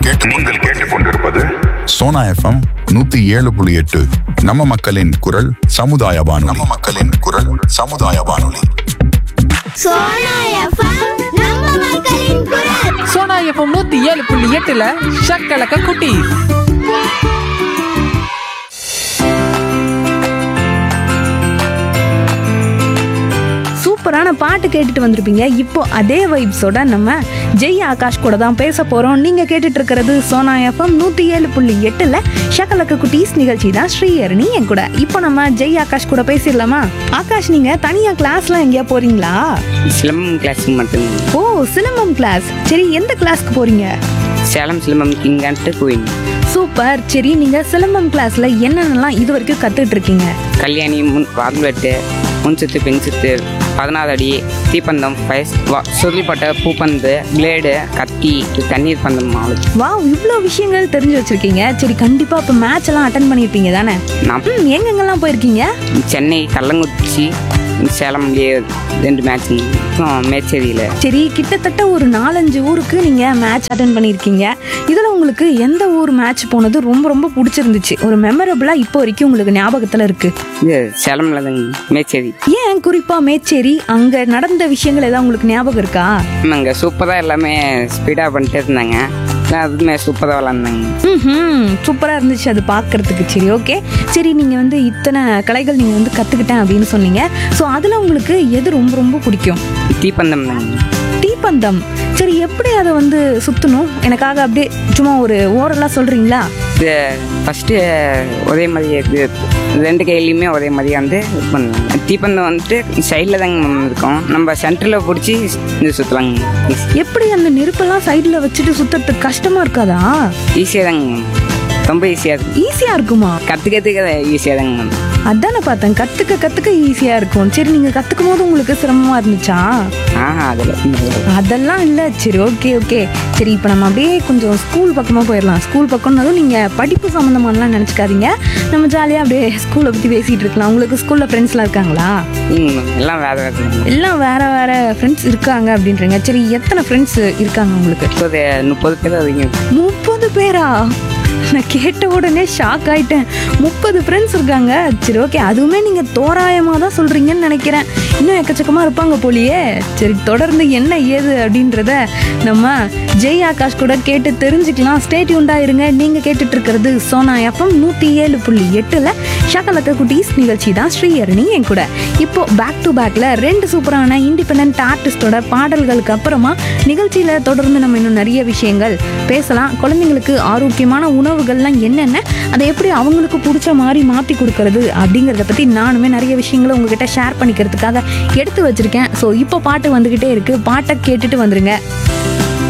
கேட்டு நீங்கள் கேட்டுக்கொண்டிருப்பது சோனா எஃப்எம் நூத்தி ஏழு புள்ளி எட்டு நம்ம மக்களின் குரல் சமுதாய வானொலி நம்ம மக்களின் குரல் சமுதாய வானொலி சோனா எஃப்எம் நம்ம மக்களின் குரல் சோனா எஃப்எம் நூத்தி ஏழு புள்ளி எட்டுல ஷக்கலக்க குட்டி சூப்பரான பாட்டு கேட்டுட்டு வந்திருப்பீங்க இப்போ அதே வைப்ஸோட நம்ம ஜெய் ஆகாஷ் கூட தான் பேச போறோம் நீங்க கேட்டுட்டு இருக்கிறது சோனா எஃப்எம் நூத்தி ஏழு புள்ளி எட்டுல ஷகலக்கு குட்டீஸ் நிகழ்ச்சி தான் ஸ்ரீஹரணி என் கூட இப்போ நம்ம ஜெய் ஆகாஷ் கூட பேசிடலாமா ஆகாஷ் நீங்க தனியா கிளாஸ்லாம் எங்கேயா போறீங்களா சிலம்பம் கிளாஸுக்கு மட்டும் ஓ சிலம்பம் கிளாஸ் சரி எந்த கிளாஸ்க்கு போறீங்க சேலம் சிலம்பம் கிங்கான்ட்டு கோயில் சூப்பர் சரி நீங்க சிலம்பம் கிளாஸ்ல என்னென்னலாம் இது வரைக்கும் கத்துட்டு இருக்கீங்க கல்யாணி முன் வால்வெட்டு முன் சுத்து பின் சுத்து பதினாறு அடி தீப்பந்தம் ஃபயஸ் வா சுருள்பட்டை பூப்பந்து பிளேடு கத்தி தண்ணீர் பந்தம் அவ்வளோ வாவ் இவ்வளோ விஷயங்கள் தெரிஞ்சு வச்சிருக்கீங்க சரி கண்டிப்பா இப்போ மேட்ச் எல்லாம் அட்டன் பண்ணிருப்பீங்க தானே நான் ம் எங்கெங்கெல்லாம் போயிருக்கீங்க சென்னை கள்ளங்குறிச்சி சேலம்லேயே ரெண்டு மேட்ச் மேச்சேரியில் சரி கிட்டத்தட்ட ஒரு நாலஞ்சு ஊருக்கு நீங்க மேட்ச் அட்டன் பண்ணியிருக்கீங்க இதுல உங்களுக்கு எந்த ஊர் மேட்ச் போனது ரொம்ப ரொம்ப பிடிச்சிருந்துச்சு ஒரு மெமரபிளா இப்போ வரைக்கும் உங்களுக்கு ஞாபகத்துல இருக்கு இது சேலமில் தாங்க மேச்சேரி ஏன் குறிப்பா மேச்சேரி அங்க நடந்த விஷயங்கள் ஏதாவது உங்களுக்கு ஞாபகம் இருக்கா அங்கே சூப்பராக எல்லாமே ஸ்பீடாக பண்ணிட்டே இருந்தாங்க நான் அதுவுமே சூப்பராக விளாண்டாங்க ம் சூப்பரா இருந்துச்சு அது பார்க்கறதுக்கு சரி ஓகே சரி நீங்க வந்து இத்தனை கலைகள் நீங்க வந்து கத்துக்கிட்டேன் அப்படின்னு சொன்னீங்க ஸோ அதுல உங்களுக்கு எது ரொம்ப ரொம்ப பிடிக்கும் தீப்பந்தம் தாங்க தீப்பந்தம் சரி எப்படி அதை வந்து சுத்தணும் எனக்காக அப்படியே சும்மா ஒரு ஓரலா சொல்றீங்களா இது ஃபஸ்ட்டு ஒரே மாதிரி இது ரெண்டு கையிலையுமே ஒரே மாதிரி வந்து இது பண்ணுவாங்க தீப்பந்தம் வந்துட்டு சைடில் தாங்க மேம் இருக்கும் நம்ம சென்டரில் பிடிச்சி இது சுற்றலாங்க எப்படி அந்த நெருப்பெல்லாம் சைடுல வச்சுட்டு சுத்துறதுக்கு கஷ்டமா இருக்காதா ஈஸியாக தாங்க மேம் ரொம்ப ஈஸியாக இருக்கும் ஈஸியா இருக்குமா கற்றுக்கிறதுக்கு ஈஸியாக தாங்க மேம் அதானே பார்த்தேன் கத்துக்க கத்துக்க ஈஸியா இருக்கும் சரி நீங்க கத்துக்கும் போது உங்களுக்கு சிரமமா இருந்துச்சா ஆஹா அதில் அதெல்லாம் இல்ல சரி ஓகே ஓகே சரி இப்போ நம்ம அப்படியே கொஞ்சம் ஸ்கூல் பக்கமா போயிடலாம் ஸ்கூல் பக்கம்னாலும் நீங்க படிப்பு சம்மந்தமானலாம் நினைச்சுக்காதீங்க நம்ம ஜாலியா அப்படியே ஸ்கூலை பத்தி பேசிட்டு இருக்கலாம் உங்களுக்கு ஸ்கூல்ல ஃப்ரெண்ட்ஸ்லாம் இருக்காங்களா ம் எல்லாம் வேறு வேறு எல்லாம் வேற வேற ஃப்ரெண்ட்ஸ் இருக்காங்க அப்படின்றீங்க சரி எத்தனை ஃப்ரெண்ட்ஸ் இருக்காங்க உங்களுக்கு முப்பது முப்பது பேர் அதிகம் முப்பது பேரா நான் கேட்ட உடனே ஷாக் ஆயிட்டேன் முப்பது ஃப்ரெண்ட்ஸ் இருக்காங்க சரி ஓகே அதுவுமே நீங்க தோராயமா தான் சொல்றீங்கன்னு நினைக்கிறேன் இன்னும் எக்கச்சக்கமா இருப்பாங்க போலியே சரி தொடர்ந்து என்ன ஏது அப்படின்றத நம்ம ஜெய் ஆகாஷ் கூட கேட்டு தெரிஞ்சுக்கலாம் ஸ்டேட் இருங்க நீங்க கேட்டுட்டு இருக்கிறது சோனா எஃப்எம் நூத்தி ஏழு புள்ளி எட்டுல ஷகலக்க குட்டீஸ் நிகழ்ச்சி தான் ஸ்ரீஹரணி என் கூட இப்போ பேக் டு பேக்ல ரெண்டு சூப்பரான இண்டிபெண்ட் ஆர்டிஸ்டோட பாடல்களுக்கு அப்புறமா நிகழ்ச்சியில தொடர்ந்து நம்ம இன்னும் நிறைய விஷயங்கள் பேசலாம் குழந்தைங்களுக்கு ஆரோக்கியமான உணவுகள்லாம் என்னென்ன அதை எப்படி அவங்களுக்கு பிடிச்ச மாதிரி மாற்றி கொடுக்கறது அப்படிங்கிறத பற்றி நானுமே நிறைய விஷயங்களை உங்ககிட்ட ஷேர் பண்ணிக்கிறதுக்காக எடுத்து வச்சிருக்கேன் ஸோ இப்போ பாட்டு வந்துக்கிட்டே இருக்கு பாட்டை கேட்டுட்டு வந்துருங்க